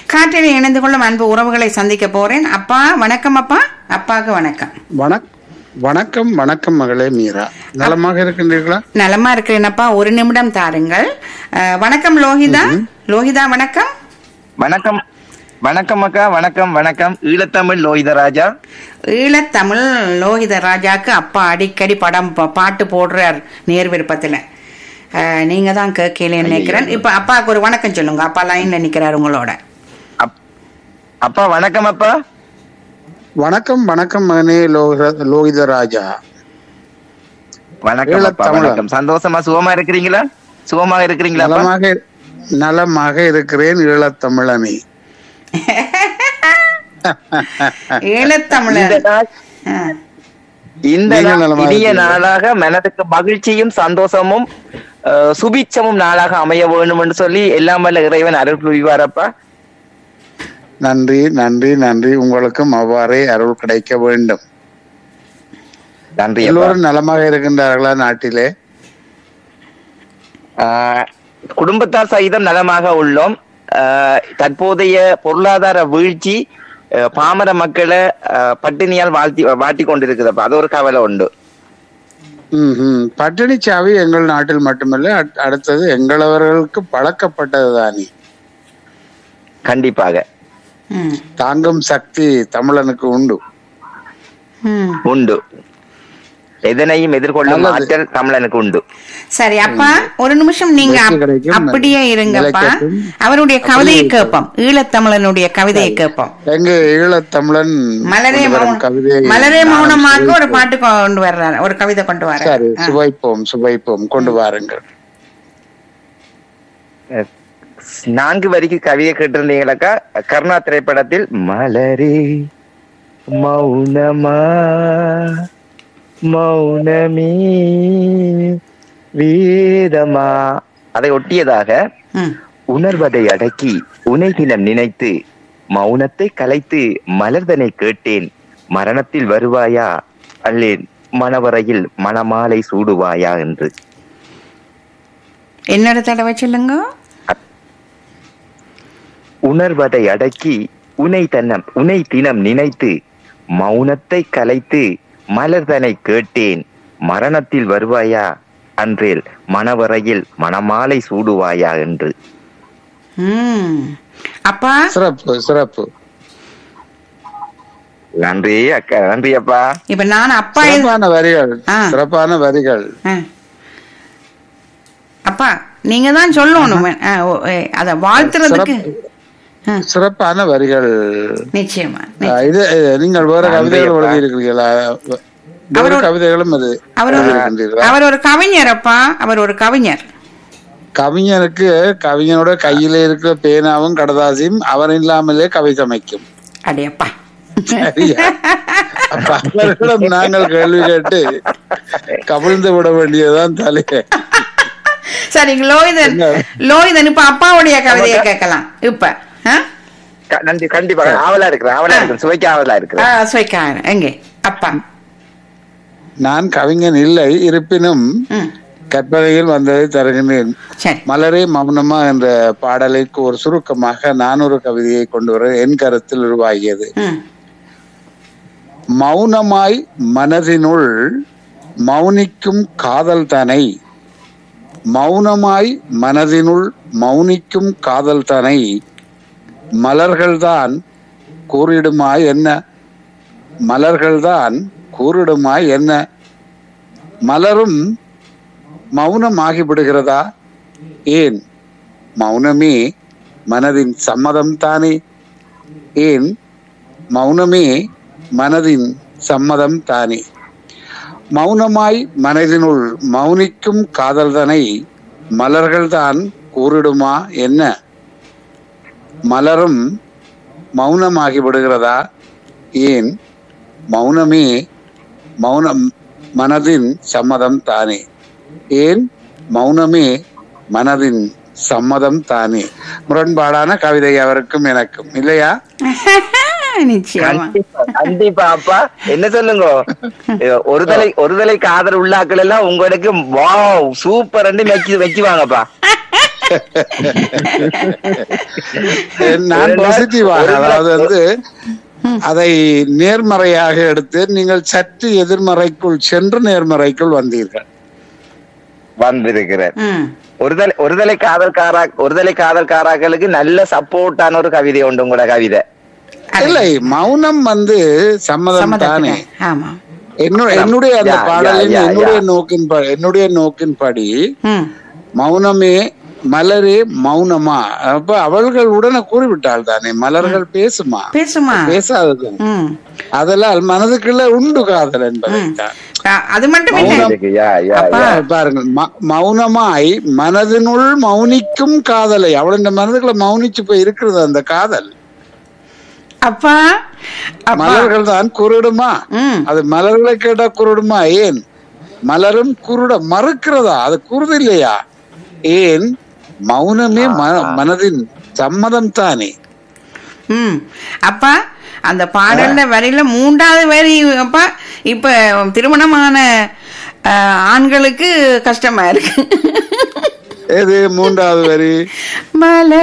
காற்றில் இணைந்து கொள்ளும் அன்பு உறவுகளை சந்திக்க போறேன் அப்பா வணக்கம் அப்பா அப்பாவுக்கு வணக்கம் வணக் வணக்கம் வணக்கம் மகளே மீரா நலமாக இருக்கின்றீர்களா நலமா இருக்கிறேனப்பா ஒரு நிமிடம் தாருங்கள் அஹ், வணக்கம் லோகிதா லோகிதா வணக்கம் வணக்கம் வணக்கம் அக்கா வணக்கம் வணக்கம் ஈழத்தமிழ் லோகிதராஜா ஈழத்தமிழ் லோகித ராஜாக்கு அப்பா அடிக்கடி படம் பா- பாட்டு போடுறார் நேர் விருப்பத்துல அஹ், நீங்க தான் கேட்கல நினைக்கிறேன் இப்ப அப்பாவுக்கு ஒரு வணக்கம் சொல்லுங்க அப்பா லைன்ல நிக்கிறார் உங்களோட அப்- அப்பா வணக்கம் அப்பா வணக்கம் வணக்கம் மகனே லோக லோகித ராஜா வணக்கம் அப்பா ஈழத்தமிழன். வணக்கம் சந்தோஷமா சுகமா இருக்கிறீங்களா சுகமாக இருக்கிறீங்களா அப்பா? நலமாக நலமாக இருக்கிறேன் ஈழத்தமிழனே ஈழத்தமிழர் இந்த நாள் அஹ், இந்த நீங்கள் நாள் நலமாக இனிய இருக்கிறீர்களா? நாளாக மனதுக்கு மகிழ்ச்சியும் சந்தோஷமும் அஹ், சுபிட்சமும் நாளாக அமைய வேண்டும் என்று சொல்லி எல்லாம் வல்ல இறைவன் அருள் புரிவாரப்பா நன்றி நன்றி நன்றி உங்களுக்கும் அவ்வாறே அருள் கிடைக்க வேண்டும் நன்றி அப்பா எல்லோரும் நலமாக இருக்கின்றார்களா நாட்டிலே ஆஹ் குடும்பத்தார் சகிதம் நலமாக உள்ளோம் ஆஹ் தற்போதைய பொருளாதார வீழ்ச்சி ஆஹ் பாமர மக்களை ஆஹ் பட்டினியால் வாழ்த்தி வாட்டி கொண்டிருக்குதப்பா அது ஒரு கவலை உண்டு ம்ஹும். பட்டினி சாவி எங்கள் நாட்டில் மட்டுமல்ல அட்- அடுத்தது எங்களவர்களுக்கு பழக்கப்பட்டது தானே கண்டிப்பாக ம், தாங்கும் சக்தி தமிழனுக்கு உண்டு ம். உண்டு எதனையும் எதிர்கொள்ளும் நல்லது. ஆற்றல் தமிழனுக்கு உண்டு சரி அப்பா ஒரு நிமிஷம் நீங்க வெற்றி அப்- கிடைக்கும். அப்படியே இருங்கப்பா நிலைக்கட்டும். அவருடைய கவிதையை அப்படியே கேட்போம் ஈழத்தமிழனுடைய கவிதையை கேட்போம் எங்க ஈழத்தமிழன் மலரே கொண்டு வரும் மௌன- கவிதையை மலரே நானும் மௌனமாக ஒரு சுவைப்போம். பாட்டு கொண்டு வர்றாரு ஒரு கவிதை கொண்டு வர சரி சுவைப்போம் சுவைப்போம் கொண்டு வாருங்கள் அஹ் நான்கு வரிக்கு கவிதை கேட்டிருந்தீங்களாக்கா கருணா திரைப்படத்தில் மலரே மௌனமா மௌனமே வேதமா அதை ஒட்டியதாக உணர்வதை அடக்கி உனை தினம் நினைத்து மௌனத்தை கலைத்து மலர்தனை கேட்டேன் மரணத்தில் வருவாயா அல்லேன் மணவரையில் மணமாலை சூடுவாயா என்று என்னோட தடவை சொல்லுங்க உணர்வதை அடக்கி உனை தன்னம் உனை தினம் நினைத்து மௌனத்தை கலைத்து மலர்தனை கேட்டேன் மரணத்தில் வருவாயா அன்றேல் மணவரையில் மணமாலை சூடுவாயா என்று ம். அப்பா சிறப்பு சிறப்பு நன்றி அக்கா நன்றி அப்பா இப்ப நான் அப்பா இது- சிறப்பான வரிகள் ஆ. சிறப்பான வரிகள் ஆ. அப்பா நீங்க தான் சொல்லணும் ஆ, ஓ, ஏ, அத வாழ்த்துறதுக்கு ஆ, சிறப்பான வரிகள் நிச்சயமா ஆ, இது அஹ், நீங்கள் வேற நன்றி கவிதைகள் அப்பா. எழுதி இருக்கிறீர்களா வேறு அவரோட- கவிதைகளும் அது அவர் ஒரு எழுதியிருக்கின்றீர்களா? அவர் ஒரு கவிஞர் அப்பா அவர் ஒரு கவிஞர் கவிஞனுக்கு கவிஞனோட கையில இருக்கிற பேனாவும் கடதாசியும் அவன் இல்லாமலே கவிதை அமைக்கும் அடையப்பா சரியா? அப்ப அவர்களிடம் நாங்கள் கேள்வி கேட்டு கவிழ்ந்து விட வேண்டியதுதான் தலையே சரி லோகிதன் லோகிதன் இப்ப அப்பாவுடைய கவிதையை கேட்கலாம் இப்ப ஆ? க- நன்றி கண்டிப்பா ஆவலா இருக்கிறேன் ஆவலா இருக்கிறேன் சுவைக்க ஆவலா ஆ, இருக்கிறேன் சுவைக்காரன் எங்கே அப்பா நான் கவிஞன் இல்லை இருப்பினும் ம் கற்பனையில் வந்ததை தருகின்றேன் சரி மலரே மௌனமா என்ற பாடலுக்கு ஒரு சுருக்கமாக நான் ஒரு கவிதையை கொண்டு வர என் கருத்தில் உருவாகியது ம் மௌனமாய் மனதினுள் மௌனிக்கும் காதல் தனை மௌனமாய் மனதினுள் மௌனிக்கும் காதல் தனை மலர்கள்தான் கூறிடுமாய் என்ன மலர்கள்தான் கூறிடுமாய் என்ன மலரும் மௌனமாகி விடுகிறதா ஏன் மௌனமே மனதின் சம்மதம் தானே ஏன் மௌனமே மனதின் சம்மதம் தானே மௌனமாய் மனதினுள் மௌனிக்கும் காதல்தனை மலர்கள்தான் கூறிடுமா என்ன மலரும் மௌனமாகி விடுகிறதா ஏன் மௌனமே மௌனம் மனதின் சம்மதம் தானே ஏன் மௌனமே மனதின் சம்மதம் தானே முரண்பாடான கவிதை அவருக்கும் எனக்கும் இல்லையா நிச்சயமா கண்டிப்பா, கண்டிப்பா அப்பா என்ன சொல்லுங்க ஒரு தலை ஒரு தலை காதல் உள்ளாக்கள் எல்லாம் உங்களுக்கு வாவ் சூப்பர் மெச்சு வச்சுவாங்கப்பா நான் ஒரு பாசிட்டிவாக நாள் அதாவது வந்து அதை நேர்மறையாக எடுத்து நீங்கள் சற்று எதிர்மறைக்குள் சென்று நேர்மறைக்குள் வந்தீர்கள் வந்திருக்கிறார் ம் ஒருதலை ஒருதலை காதல்காரா ஒருதலை காதல்காராக்களுக்கு நல்ல சப்போர்ட்டான ஒரு கவிதை உண்டு உங்களோட கவிதை இல்லை மௌனம் வந்து சம்மதம் தானே சம்மதத்துக்கு ஆமா என்னுடைய என்னுடைய அந்த யா, யா, பாடலின் யா, என்னுடைய யா. நோக்கின் ப- என்னுடைய நோக்கின்படி ம் மௌனமே மலரே மௌனமா அப்ப அவள்கள் உடனே கூறிவிட்டாள் தானே மலர்கள் பேசுமா பேசுமா பேசாதது ம் அதெல்லாம் மனதுக்குள்ள உண்டு காதல் என்பதைத்தான் அ- அது மட்டும் இல்ல இருக்கு. யா, யா, அப்பா. யா. பாருங்கள் ம- மௌனமாய் மனதினுள் மௌனிக்கும் காதலை அவள் இந்த மனதுக்குள்ள மௌனிச்சு போய் இருக்கிறது அந்த காதல் அப்பா அப்பா மலர்கள் தான் குருடுமா ம் அது மலர்களை கேட்டா குருடுமா ஏன் மலரும் குருட மறுக்கிறதா அது குருது இல்லையா ஏன் மௌனமே ம- மனதின் சம்மதம் தானே ம் அப்பா அந்த பாடல்ல வரியில மூன்றாவது வரி அப்பா இப்ப திருமணமான அஹ், ஆண்களுக்கு கஷ்டமா இருக்கு எது மூன்றாவது வரி மலர்